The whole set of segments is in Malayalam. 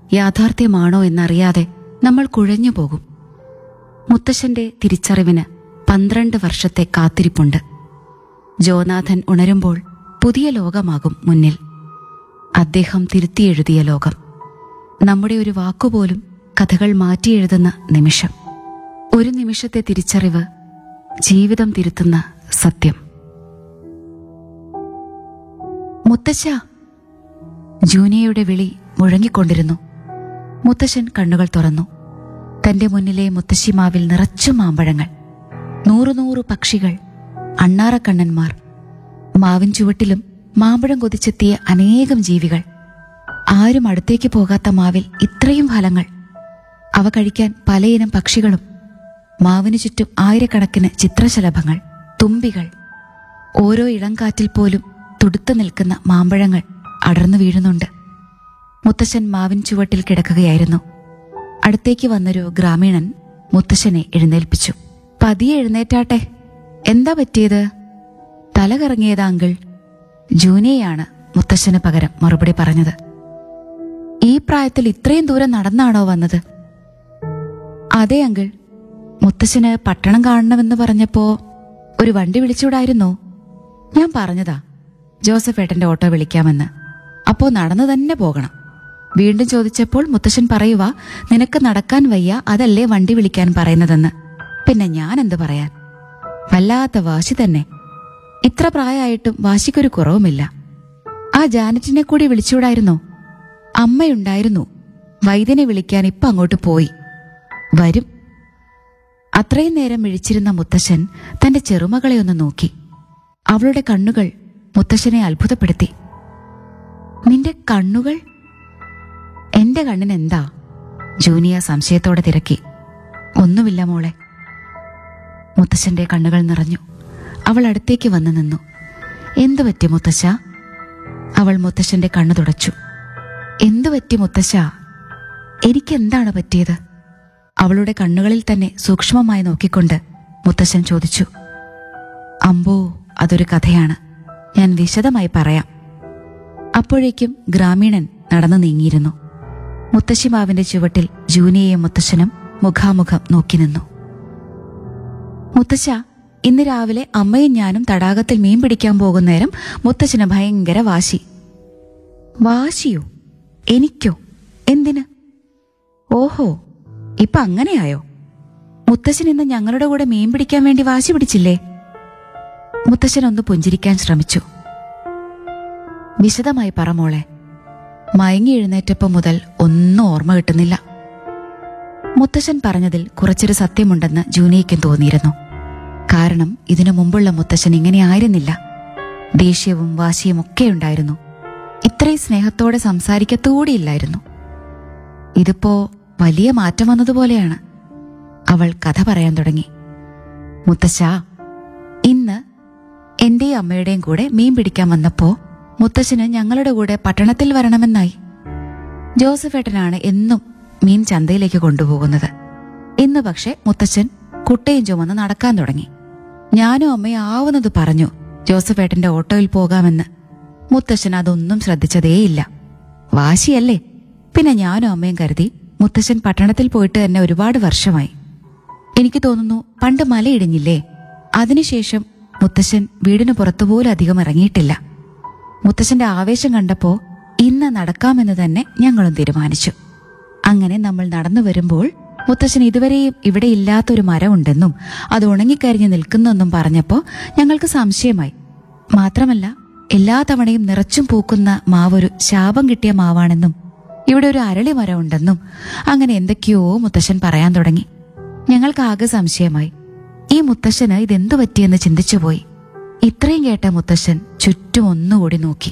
യാഥാർത്ഥ്യമാണോ എന്നറിയാതെ നമ്മൾ കുഴഞ്ഞു പോകും മുത്തശ്ശന്റെ തിരിച്ചറിവിന് പന്ത്രണ്ട് വർഷത്തെ കാത്തിരിപ്പുണ്ട് ജോനാഥൻ ഉണരുമ്പോൾ പുതിയ ലോകമാകും മുന്നിൽ അദ്ദേഹം തിരുത്തിയെഴുതിയ ലോകം നമ്മുടെ ഒരു വാക്കുപോലും കഥകൾ മാറ്റിയെഴുതുന്ന നിമിഷം ഒരു നിമിഷത്തെ തിരിച്ചറിവ് ജീവിതം തിരുത്തുന്ന സത്യം മുത്തശ്ശ ജൂനിയയുടെ വിളി മുഴങ്ങിക്കൊണ്ടിരുന്നു മുത്തശ്ശൻ കണ്ണുകൾ തുറന്നു തന്റെ മുന്നിലെ മുത്തശ്ശിമാവിൽ നിറച്ചു മാമ്പഴങ്ങൾ നൂറു നൂറു പക്ഷികൾ അണ്ണാറക്കണ്ണന്മാർ മാവിൻ ചുവട്ടിലും മാമ്പഴം കൊതിച്ചെത്തിയ അനേകം ജീവികൾ ആരും അടുത്തേക്ക് പോകാത്ത മാവിൽ ഇത്രയും ഫലങ്ങൾ അവ കഴിക്കാൻ പലയിനം പക്ഷികളും മാവിനു ചുറ്റും ആയിരക്കണക്കിന് ചിത്രശലഭങ്ങൾ തുമ്പികൾ ഓരോ ഇളംകാറ്റിൽ പോലും തുടുത്തു നിൽക്കുന്ന മാമ്പഴങ്ങൾ അടർന്നു വീഴുന്നുണ്ട് മുത്തശ്ശൻ മാവിൻ ചുവട്ടിൽ കിടക്കുകയായിരുന്നു അടുത്തേക്ക് വന്നൊരു ഗ്രാമീണൻ മുത്തശ്ശനെ എഴുന്നേൽപ്പിച്ചു പതിയെ എഴുന്നേറ്റാട്ടെ എന്താ പറ്റിയത് തല കറങ്ങിയത് അങ്കിൾ ജൂനിയയാണ് മുത്തശ്ശന് പകരം മറുപടി പറഞ്ഞത് ഈ പ്രായത്തിൽ ഇത്രയും ദൂരം നടന്നാണോ വന്നത് അതെ അങ്കിൾ മുത്തശ്ശന് പട്ടണം കാണണമെന്ന് പറഞ്ഞപ്പോ ഒരു വണ്ടി വിളിച്ചുകൂടായിരുന്നോ ഞാൻ പറഞ്ഞതാ ജോസഫ് ഏട്ടന്റെ ഓട്ടോ വിളിക്കാമെന്ന് അപ്പോ നടന്നു തന്നെ പോകണം വീണ്ടും ചോദിച്ചപ്പോൾ മുത്തശ്ശൻ പറയുക നിനക്ക് നടക്കാൻ വയ്യ അതല്ലേ വണ്ടി വിളിക്കാൻ പറയുന്നതെന്ന് പിന്നെ ഞാൻ എന്ത് പറയാൻ വല്ലാത്ത വാശി തന്നെ ഇത്ര പ്രായമായിട്ടും വാശിക്കൊരു കുറവുമില്ല ആ ജാനറ്റിനെ കൂടി വിളിച്ചുകൂടായിരുന്നോ അമ്മയുണ്ടായിരുന്നു വൈദ്യനെ വിളിക്കാൻ ഇപ്പൊ അങ്ങോട്ട് പോയി വരും അത്രയും നേരം മിഴിച്ചിരുന്ന മുത്തശ്ശൻ തന്റെ ചെറുമകളെ ഒന്ന് നോക്കി അവളുടെ കണ്ണുകൾ മുത്തശ്ശനെ അത്ഭുതപ്പെടുത്തി നിന്റെ കണ്ണുകൾ എന്റെ കണ്ണിന് എന്താ ജൂനിയ സംശയത്തോടെ തിരക്കി ഒന്നുമില്ല മോളെ മുത്തശ്ശന്റെ കണ്ണുകൾ നിറഞ്ഞു അവൾ അടുത്തേക്ക് വന്നു നിന്നു എന്തു പറ്റി മുത്തശ്ശ അവൾ മുത്തശ്ശന്റെ കണ്ണു തുടച്ചു എന്തു പറ്റി മുത്തശ്ശ എനിക്കെന്താണ് പറ്റിയത് അവളുടെ കണ്ണുകളിൽ തന്നെ സൂക്ഷ്മമായി നോക്കിക്കൊണ്ട് മുത്തശ്ശൻ ചോദിച്ചു അമ്പോ അതൊരു കഥയാണ് ഞാൻ വിശദമായി പറയാം അപ്പോഴേക്കും ഗ്രാമീണൻ നടന്നു നീങ്ങിയിരുന്നു മുത്തശ്ശിമാവിന്റെ ചുവട്ടിൽ ജൂനിയയും മുത്തശ്ശനും മുഖാമുഖം നോക്കി നിന്നു മുത്തശ്ശ ഇന്ന് രാവിലെ അമ്മയും ഞാനും തടാകത്തിൽ മീൻ പിടിക്കാൻ പോകുന്നേരം മുത്തശ്ശന് ഭയങ്കര വാശി വാശിയോ എനിക്കോ എന്തിന് ഓഹോ ഇപ്പൊ അങ്ങനെയായോ മുത്തശ്ശൻ ഇന്ന് ഞങ്ങളുടെ കൂടെ മീൻ പിടിക്കാൻ വേണ്ടി വാശി പിടിച്ചില്ലേ മുത്തശ്ശൻ ഒന്ന് പുഞ്ചിരിക്കാൻ ശ്രമിച്ചു വിശദമായി പറ മോളെ മയങ്ങി എഴുന്നേറ്റപ്പം മുതൽ ഒന്നും ഓർമ്മ കിട്ടുന്നില്ല മുത്തശ്ശൻ പറഞ്ഞതിൽ കുറച്ചൊരു സത്യമുണ്ടെന്ന് ജൂനിയയ്ക്കും തോന്നിയിരുന്നു കാരണം ഇതിനു മുമ്പുള്ള മുത്തശ്ശൻ ഇങ്ങനെ ആയിരുന്നില്ല ദേഷ്യവും വാശിയും ഒക്കെ ഉണ്ടായിരുന്നു ഇത്രയും സ്നേഹത്തോടെ സംസാരിക്കത്തൂടിയില്ലായിരുന്നു ഇതിപ്പോ വലിയ മാറ്റം വന്നതുപോലെയാണ് അവൾ കഥ പറയാൻ തുടങ്ങി മുത്തശ്ശ ഇന്ന് എന്റെയും അമ്മയുടെയും കൂടെ മീൻ പിടിക്കാൻ വന്നപ്പോ മുത്തശ്ശന് ഞങ്ങളുടെ കൂടെ പട്ടണത്തിൽ വരണമെന്നായി ജോസഫേട്ടനാണ് എന്നും മീൻ ചന്തയിലേക്ക് കൊണ്ടുപോകുന്നത് ഇന്ന് പക്ഷെ മുത്തച്ഛൻ കുട്ടയും ചുമന്ന് നടക്കാൻ തുടങ്ങി ഞാനും അമ്മയും ആവുന്നത് പറഞ്ഞു ജോസഫേട്ടന്റെ ഓട്ടോയിൽ പോകാമെന്ന് മുത്തശ്ശൻ അതൊന്നും ശ്രദ്ധിച്ചതേയില്ല വാശിയല്ലേ പിന്നെ ഞാനും അമ്മയും കരുതി മുത്തശ്ശൻ പട്ടണത്തിൽ പോയിട്ട് തന്നെ ഒരുപാട് വർഷമായി എനിക്ക് തോന്നുന്നു പണ്ട് മലയിടിഞ്ഞില്ലേ അതിനുശേഷം മുത്തശ്ശൻ വീടിന് പുറത്തുപോലും അധികം ഇറങ്ങിയിട്ടില്ല മുത്തശ്ശന്റെ ആവേശം കണ്ടപ്പോ ഇന്ന് നടക്കാമെന്ന് തന്നെ ഞങ്ങളും തീരുമാനിച്ചു അങ്ങനെ നമ്മൾ നടന്നു വരുമ്പോൾ മുത്തശ്ശൻ ഇതുവരെയും ഇവിടെ ഇല്ലാത്തൊരു മരമുണ്ടെന്നും അത് ഉണങ്ങിക്കരിഞ്ഞ് നിൽക്കുന്നെന്നും പറഞ്ഞപ്പോ ഞങ്ങൾക്ക് സംശയമായി മാത്രമല്ല എല്ലാ തവണയും നിറച്ചും പൂക്കുന്ന മാവൊരു ശാപം കിട്ടിയ മാവാണെന്നും ഇവിടെ ഒരു അരളി മരം ഉണ്ടെന്നും അങ്ങനെ എന്തൊക്കെയോ മുത്തശ്ശൻ പറയാൻ തുടങ്ങി ഞങ്ങൾക്ക് ആകെ സംശയമായി ഈ മുത്തശ്ശന് ഇതെന്തു പറ്റിയെന്ന് ചിന്തിച്ചുപോയി ഇത്രയും കേട്ട മുത്തശ്ശൻ ചുറ്റും ഒന്നുകൂടി നോക്കി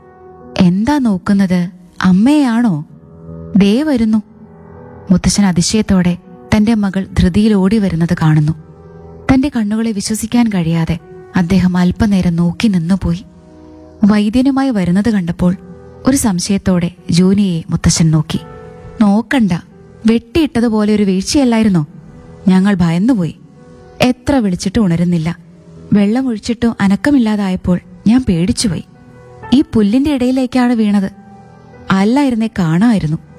എന്താ നോക്കുന്നത് അമ്മയാണോ ദേ വരുന്നു മുത്തശ്ശൻ അതിശയത്തോടെ തന്റെ മകൾ ധൃതിയിൽ ഓടി വരുന്നത് കാണുന്നു തന്റെ കണ്ണുകളെ വിശ്വസിക്കാൻ കഴിയാതെ അദ്ദേഹം അല്പനേരം നോക്കി നിന്നുപോയി വൈദ്യനുമായി വരുന്നത് കണ്ടപ്പോൾ ഒരു സംശയത്തോടെ ജൂനിയെ മുത്തശ്ശൻ നോക്കി നോക്കണ്ട വെട്ടിയിട്ടതുപോലെ ഒരു വീഴ്ചയല്ലായിരുന്നോ ഞങ്ങൾ ഭയന്നുപോയി എത്ര വിളിച്ചിട്ട് ഉണരുന്നില്ല വെള്ളമൊഴിച്ചിട്ടും അനക്കമില്ലാതായപ്പോൾ ഞാൻ പേടിച്ചുപോയി ഈ പുല്ലിന്റെ ഇടയിലേക്കാണ് വീണത് അല്ലായിരുന്നേ കാണാമായിരുന്നു